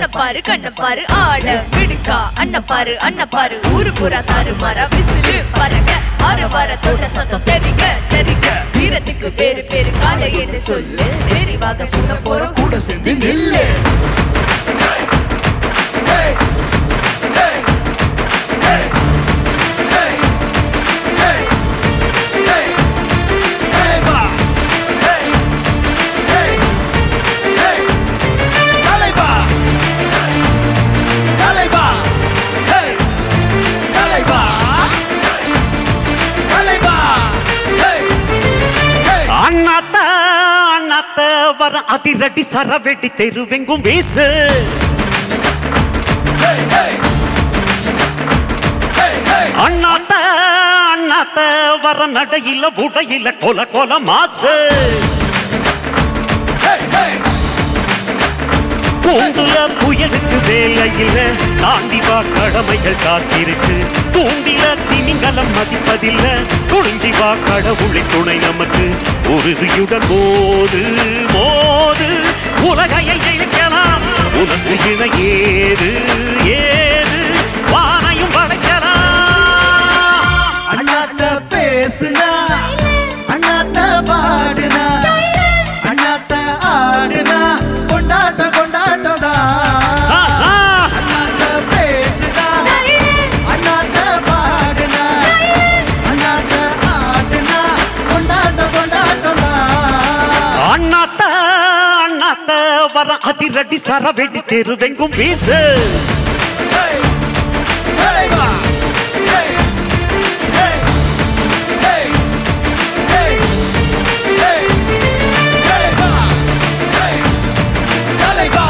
பண்ண பாரு கண்ண பாரு ஆட விடுக்கா அண்ண பாரு அண்ண பாரு ஊரு புறா தாறு மாறா விசிறு பறக்க ஆற வார தோட்ட சத்தம் தெரிக்க தெரிக்க வீரத்துக்கு பேரு பேரு காலை என்று சொல்லு வேறிவாக சுட போறோம் கூட சேர்ந்து நில்லு தலைவா தலைவா தலைவா தலைவா தலைவா அண்ணாத்த அண்ணாத்த வர அதிரடி சரவெடி தெருவெங்கும் வீசு அண்ணாத்த அண்ணாத்த வர நடையில உடையில கொல கொல மாசு பூண்டுல புயலுக்கு வேலையில தாண்டி வா கடமைகள் காத்திருக்கு தூண்டில திமிங்கலம் மதிப்பதில்ல துணிஞ்சி வா கடவுளை துணை நமக்கு உறுதியுடன் மோது மோது உலகையை இழைக்கலாம் உனக்கு இணை ஏது ஏது வானையும் படைக்கலாம் அண்ணாத்த பேசுனா அண்ணாத்த பாடுனா அண்ணாத்த ஆடுனா கொண்டாட்ட கொண்டாட்டடா ஆஹா! அண்ணாத்த பேசுனா அண்ணாத்த பாடுனா அண்ணாத்த ஆடுனா கொண்டாட்ட கொண்டாட்டடா அண்ணாத்த அண்ணாத்த வர அதிரடி சரவெடி தெருவெங்கும் வீசு தலைவா தலைவா தலைவா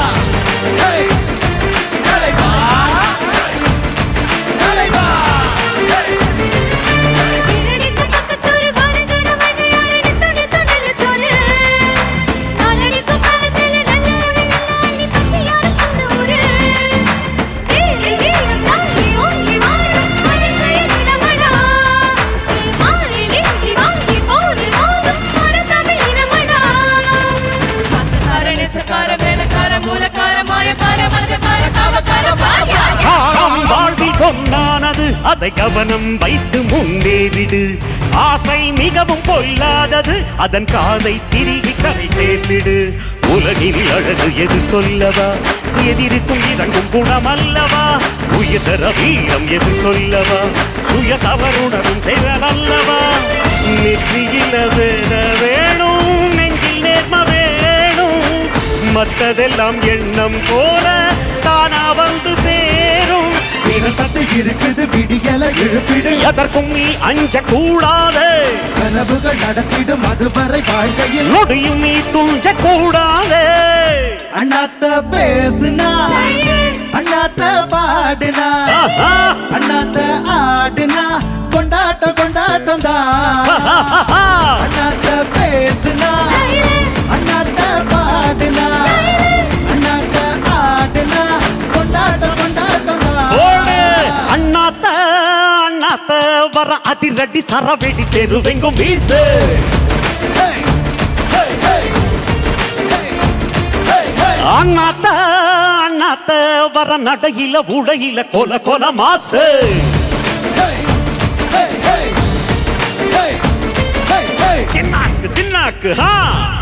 தலைவா தலைவா வீரடிக்கு பக்கத்தூரு பாரதன வகையாரடி துணி துணில சொல்லு காலடிக்கு காலத்துல நல்ல நல்லி பசியார சொந்த ஊரு வீரி வீரம் தாங்கி ஓங்கி வாழும் மனசைய நிலமடா நீ மாறி நீங்கி வாங்கி போரு மோதும் ஒரு தமிழ் இனமடா மாசக்கார நெசக்கார வேலைக்கார மூலக்கார மாயக்கார மஞ்சக்கார காவக்கார வாயா காலம் வாழ்வில் பொன்னானது அதை கவனம் வைத்து முன்னேறிடு ஆசை மிகவும் பொல்லாதது அதன் காதை திருகி கரை சேர்ந்திடு உலகில் அழகு எது சொல்லவா எதிர்க்கும் இறங்கும் குணம் அல்லவா உயர்தர வீரம் எது சொல்லவா சுய தவறுணரும் செயல் அல்லவா நெற்றியில வேற வேணும் நெஞ்சில் நேர்ம வேணும் மற்றதெல்லாம் எண்ணம் போல தானா வந்து சேரும் விரதத்து இருக்குது விடியல எழுப்பிடு எதற்கும் நீ அஞ்ச கூடாது கனவுகள் நடத்திடும் அதுவரை வாழ்க்கையில் நொடியும் நீ துஞ்ச கூடாது அண்ணாத்த பேசுனா அண்ணாத்த பாடுனா ஆஹா! அண்ணாத்த ஆடுனா கொண்டாட்ட கொண்டாட்டம் தான் அண்ணாத்த பேசுனா அண்ணாத்த பாடுனா அண்ணாத்த ஆடுனா கொண்டாட்ட கொண்டாட்டம் ஓடு! தான் அண்ணாத்த அண்ணாத்த வர அதிரடி சரவெடி தெருவெங்கும் வீசு Hey! Hey! Hey! Hey! Hey! Hey! அண்ணாத்த அண்ணாத்த வர நடையில உடையில கொல கொல மாசு Hey! Hey! Hey! Hey! Hey! Hey! தின்னாக்கு தின்னாக்கு ஹா